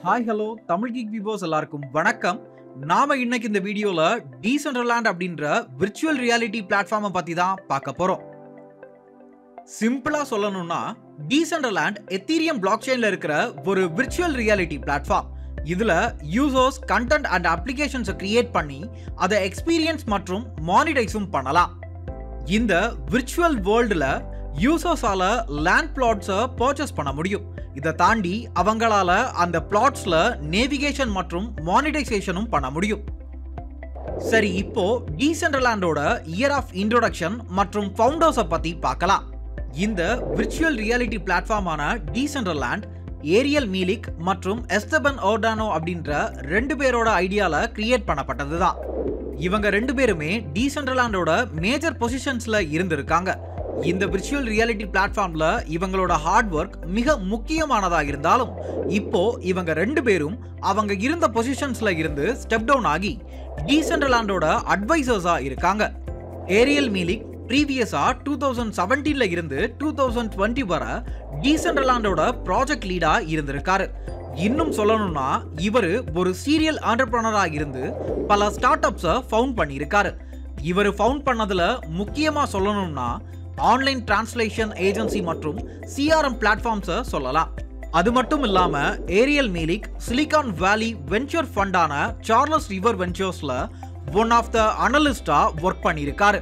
hi hello Tamil geek விவோஸ் எல்லாருக்கும் வணக்கம் நாம இன்னைக்கு இந்த வீடியோல டீசென்ட்ரலாண்ட் அப்படின்ற விர்ச்சுவல் ரியாலிட்டி பிளாட்ஃபார்மை பத்தி தான் பார்க்க போறோம் சிம்பிளா சொல்லணும்னா டீசென்ட்ரலாண்ட் எத்தீரியம் பிளாக் செயின்ல இருக்கிற ஒரு விர்ச்சுவல் ரியாலிட்டி பிளாட்ஃபார்ம் இதுல யூசர்ஸ் கண்டென்ட் அண்ட் அப்ளிகேஷன்ஸை கிரியேட் பண்ணி அதை எக்ஸ்பீரியன்ஸ் மற்றும் மானிடைஸும் பண்ணலாம் இந்த விர்ச்சுவல் வேர்ல்டுல யூசர்ஸால லேண்ட் பிளாட்ஸை பர்ச்சேஸ் பண்ண முடியும் இதை தாண்டி அவங்களால அந்த பிளாட்ஸ்ல நேவிகேஷன் மற்றும் மானிடைசேஷனும் பண்ண முடியும் சரி இப்போ டீசென்ட்ரலாண்டோட இயர் ஆஃப் இன்ட்ரோடக்ஷன் மற்றும் ஃபவுண்டர்ஸை பத்தி பார்க்கலாம் இந்த விர்ச்சுவல் ரியாலிட்டி பிளாட்ஃபார்மான டீசென்ட்ரலாண்ட் ஏரியல் மீலிக் மற்றும் எஸ்தபன் ஓர்டானோ அப்படின்ற ரெண்டு பேரோட ஐடியால கிரியேட் பண்ணப்பட்டது தான் இவங்க ரெண்டு பேருமே டீசென்ட்ரலாண்டோட மேஜர் பொசிஷன்ஸ்ல இருந்திருக்காங்க இந்த விர்ச்சுவல் ரியாலிட்டி பிளாட்ஃபார்ம்ல இவங்களோட ஹார்ட் ஒர்க் மிக முக்கியமானதா இருந்தாலும் இப்போ இவங்க ரெண்டு பேரும் அவங்க இருந்த பொசிஷன்ஸ்ல இருந்து ஸ்டெப் டவுன் ஆகி டீசென்ட்ரலாண்டோட அட்வைசர்ஸா இருக்காங்க ஏரியல் மீலிக் ப்ரீவியஸா டூ தௌசண்ட் செவன்டீன்ல இருந்து டூ தௌசண்ட் டுவெண்ட்டி வர டீசென்ட்ரலாண்டோட ப்ராஜெக்ட் லீடா இருந்திருக்காரு இன்னும் சொல்லணும்னா இவர் ஒரு சீரியல் ஆண்டர்பிரனரா இருந்து பல ஸ்டார்ட் அப்ஸை ஃபவுண்ட் பண்ணியிருக்காரு இவர் ஃபவுண்ட் பண்ணதுல முக்கியமா சொல்லணும்னா ஆன்லைன் டிரான்ஸ்லேஷன் ஏஜென்சி மற்றும் சிஆர்எம் பிளாட்ஃபார்ம்ஸை சொல்லலாம் அது மட்டும் இல்லாம Ariel Meilich Silicon Valley venture ஃபண்டான சார்லஸ் ரிவர் வெஞ்சர்ஸ்ல ஒன் ஆஃப் த அனலிஸ்டா ஒர்க் பண்ணியிருக்காரு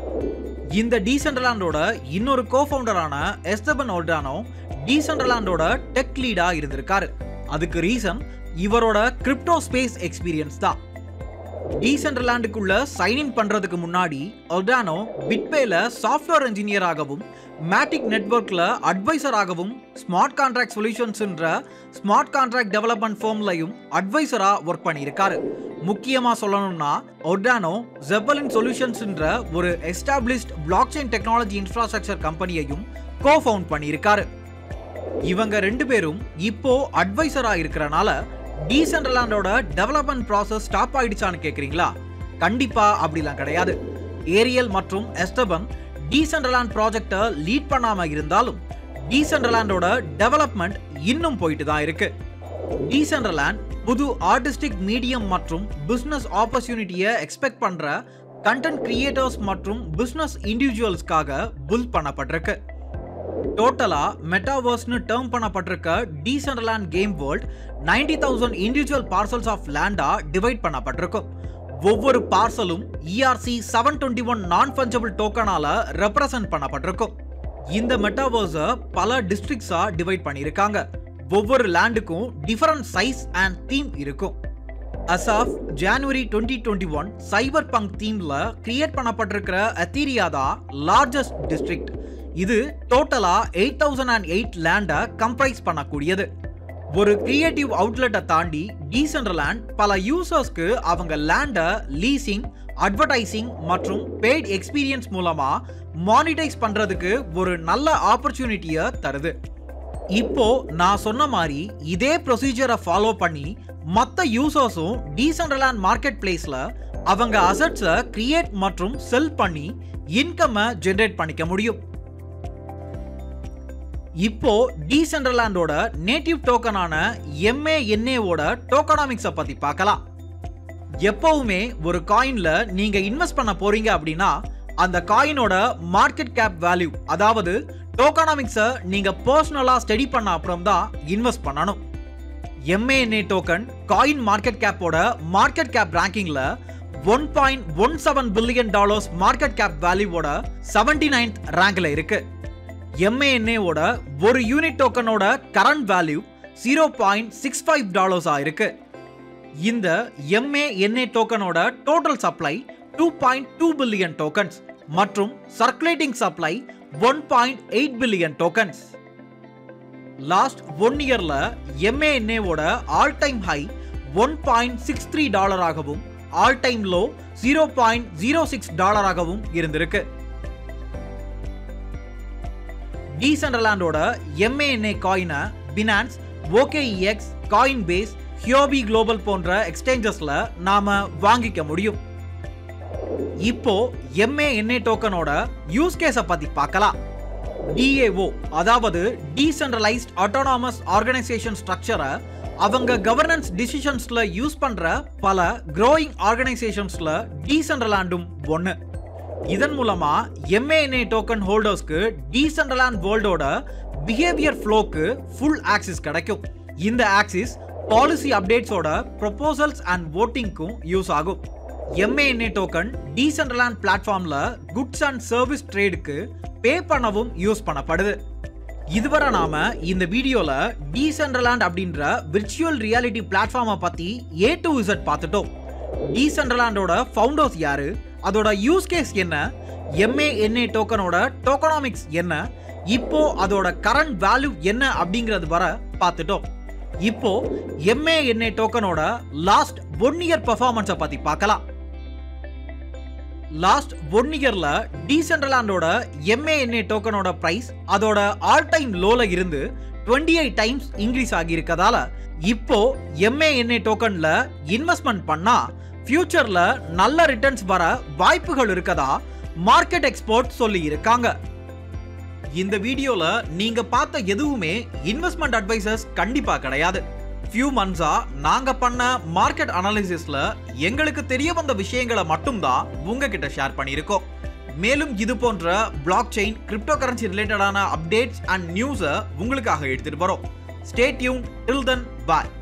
இந்த டீசென்ட்ரலாண்டோட இன்னொரு கோ ஃபவுண்டரான எஸ்தபன் ஓல்டானோ டீசென்ட்ரலாண்டோட டெக் லீடா இருந்திருக்காரு அதுக்கு ரீசன் இவரோட கிரிப்டோ ஸ்பேஸ் எக்ஸ்பீரியன்ஸ் தான் டீசென்ட்ரலாண்டுக்குள்ள சைன்இன் பண்றதுக்கு முன்னாடி ஒல்டானோ பிட்பேல சாஃப்ட்வேர் இன்ஜினியராகவும் மேட்டிக் நெட்ஒர்க்ல அட்வைசராகவும் ஸ்மார்ட் கான்ட்ராக்ட் சொல்யூஷன்ஸ்ன்ற ஸ்மார்ட் கான்ட்ராக்ட் டெவலப்மெண்ட் ஃபோம்லையும் அட்வைசரா ஒர்க் பண்ணியிருக்காரு முக்கியமா சொல்லணும்னா ஒர்டானோ ஜெப்பலின் சொல்யூஷன்ஸ்ன்ற ஒரு established block chain technology infrastructure கம்பெனியையும் கோ ஃபவுண்ட் பண்ணியிருக்காரு இவங்க ரெண்டு பேரும் இப்போ அட்வைசரா இருக்கிறனால டீசென்ட்ரலாண்டோட டெவலப்மெண்ட் ப்ராசஸ் ஸ்டாப் ஆயிடுச்சான்னு கேக்குறீங்களா கண்டிப்பா அப்படிலாம் கிடையாது ஏரியல் மற்றும் எஸ்டபன் டீசென்ட்ரலாண்ட் ப்ராஜெக்டை லீட் பண்ணாம இருந்தாலும் டீசென்ட்ரலாண்டோட டெவலப்மெண்ட் இன்னும் போயிட்டு தான் இருக்கு டீசென்ட்ரலாண்ட் புது ஆர்டிஸ்டிக் மீடியம் மற்றும் பிசினஸ் ஆப்பர்ச்சுனிட்டியை எக்ஸ்பெக்ட் பண்ற கண்டென்ட் கிரியேட்டர்ஸ் மற்றும் பிசினஸ் இண்டிவிஜுவல்ஸ்க்காக புல் பண்ணப்பட்டிருக்கு டோட்டலா மெட்டாவர்ஸ்னு டேர்ம் பண்ணப்பட்டிருக்க Decentraland game world ninety thousand individual parcels of லேண்டா டிவைட் பண்ணப்பட்டிருக்கும் ஒவ்வொரு பார்சலும் ERC seven twenty one non fungible டோக்கனால ரெப்ரசன்ட் பண்ணப்பட்டிருக்கும் இந்த மெட்டாவர்ஸை பல டிஸ்ட்ரிக்ட்ஸா டிவைட் பண்ணியிருக்காங்க ஒவ்வொரு லேண்டுக்கும் டிஃபரண்ட் சைஸ் அண்ட் தீம் இருக்கும் as of January twenty twenty one cyberpunk தீம்ல கிரியேட் பண்ணப்பட்டிருக்கிற அத்தீரியா தான் லார்ஜஸ்ட் டிஸ்ட்ரிக்ட் இது டோட்டலா எயிட் தௌசண்ட் அண்ட் எயிட் லேண்டை கம்ப்ரைஸ் பண்ணக்கூடியது ஒரு கிரியேட்டிவ் அவுட்லெட்டை தாண்டி டீசென்ட்ரலாண்ட் பல யூசர்ஸ்க்கு அவங்க லேண்டை லீசிங் அட்வர்டைசிங் மற்றும் பெய்ட் எக்ஸ்பீரியன்ஸ் மூலமா மானிடைஸ் பண்றதுக்கு ஒரு நல்ல ஆப்பர்ச்சுனிட்டியை தருது இப்போ நான் சொன்ன மாதிரி இதே ப்ரொசீஜரை ஃபாலோ பண்ணி மற்ற யூசர்ஸும் டீசென்ட்ரலாண்ட் மார்க்கெட் பிளேஸ்ல அவங்க அசட்ஸை கிரியேட் மற்றும் செல் பண்ணி இன்கம்மை ஜென்ரேட் பண்ணிக்க முடியும் இப்போ டீசென்ட்ரலாண்டோட நேட்டிவ் டோக்கனான எம்ஏஎன்ஏவோட டோக்கனாமிக்ஸை பத்தி பார்க்கலாம் எப்பவுமே ஒரு காயின்ல நீங்க இன்வெஸ்ட் பண்ண போறீங்க அப்படின்னா அந்த காயினோட மார்க்கெட் கேப் வேல்யூ அதாவது டோக்கனாமிக்ஸை நீங்க பர்சனலா ஸ்டடி பண்ண அப்புறம் தான் இன்வெஸ்ட் பண்ணணும் எம்ஏஎன்ஏ டோக்கன் காயின் மார்க்கெட் கேப்போட மார்க்கெட் கேப் ரேங்கிங்ல one point one seven billion dollars market cap வேல்யூவோட செவன்டி நைன்த் ரேங்க்ல இருக்கு எம்ஏஎன்ஏவோட ஒரு யூனிட் டோக்கனோட current value zero point six five டாலர்ஸா இருக்கு இந்த எம்ஏஎன்ஏ டோக்கனோட total supply two point two billion tokens மற்றும் circulating supply one point eight billion tokens last one இயர்ல எம்ஏஎன்ஏவோட all time high one point six three டாலராகவும் all time low zero point zero six டாலராகவும் இருந்திருக்கு டீசென்ட்ரலாண்டோட MANA காயினை Binance OKEx Coinbase Huobi Global போன்ற எக்ஸ்சேஞ்சஸ்ல நாம வாங்கிக்க முடியும் இப்போ எம்ஏஎன்ஏ டோக்கனோட யூஸ் கேஸை பத்தி பார்க்கலாம் டிஏஓ அதாவது டீசென்ட்ரலைஸ்ட் ஆட்டோனாமஸ் ஆர்கனைசேஷன் ஸ்ட்ரக்சரை அவங்க கவர்னன்ஸ் டிசிஷன்ஸ்ல யூஸ் பண்ற பல growing ஆர்கனைசேஷன்ஸ்ல டீசென்ட்ரலாண்டும் ஒன்று இதன் மூலமா எம்ஏஎன்ஏ டோக்கன் ஹோல்டர்ஸ்க்கு டீசென்ட்ரலாண்ட் வேர்ல்டோட பிஹேவியர் ஃப்ளோக்கு ஃபுல் ஆக்சிஸ் கிடைக்கும் இந்த ஆக்சிஸ் பாலிசி அப்டேட்ஸோட ப்ரொபோசல்ஸ் அண்ட் votingக்கும் யூஸ் ஆகும் எம்ஏஎன்ஏ டோக்கன் டீசென்ட்ரலாண்ட் பிளாட்ஃபார்ம்ல குட்ஸ் அண்ட் சர்வீஸ் ட்ரேடுக்கு பே பண்ணவும் யூஸ் பண்ணப்படுது இதுவரை நாம இந்த வீடியோல டீசென்ட்ரலாண்ட் அப்படின்ற விர்ச்சுவல் ரியாலிட்டி பிளாட்ஃபார்மை பத்தி ஏ டு இசட் பார்த்துட்டோம் டீசென்ட்ரலாண்டோட ஃபவுண்டர்ஸ் யாரு அதோட யூஸ் கேஸ் என்ன எம்ஏஎன்ஏ டோக்கனோட டோக்கனாமிக்ஸ் என்ன இப்போ அதோட கரண்ட் வேல்யூ என்ன அப்படிங்கிறது வர பார்த்துட்டோம் இப்போ எம்ஏஎன்ஏ டோக்கனோட லாஸ்ட் ஒன் இயர் பெர்ஃபார்மன்ஸை பத்தி பார்க்கலாம் லாஸ்ட் ஒன் இயர்ல டீசென்ட்ரலாண்டோட எம்ஏஎன்ஏ டோக்கனோட பிரைஸ் அதோட ஆல் டைம் லோல இருந்து டுவெண்ட்டி எயிட் டைம்ஸ் இன்க்ரீஸ் ஆகியிருக்கதால இப்போ எம்ஏஎன்ஏ டோக்கன்ல இன்வெஸ்ட்மெண்ட் பண்ணா ஃபியூச்சர்ல நல்ல ரிட்டர்ன்ஸ் வர வாய்ப்புகள் இருக்கதா மார்க்கெட் எக்ஸ்போர்ட் சொல்லி இருக்காங்க இந்த வீடியோல நீங்க பார்த்த எதுவுமே இன்வெஸ்ட்மெண்ட் அட்வைசர்ஸ் கண்டிப்பா கிடையாது ஃபியூ மந்த்ஸா நாங்க பண்ண மார்க்கெட் அனாலிசிஸ்ல எங்களுக்கு தெரிய வந்த விஷயங்களை மட்டும்தான் உங்ககிட்ட ஷேர் பண்ணியிருக்கோம் மேலும் இது போன்ற பிளாக் செயின் கிரிப்டோ கரன்சி ரிலேட்டடான அப்டேட்ஸ் அண்ட் நியூஸை உங்களுக்காக எடுத்துட்டு வரோம் ஸ்டே டியூன் டில் தென் பாய்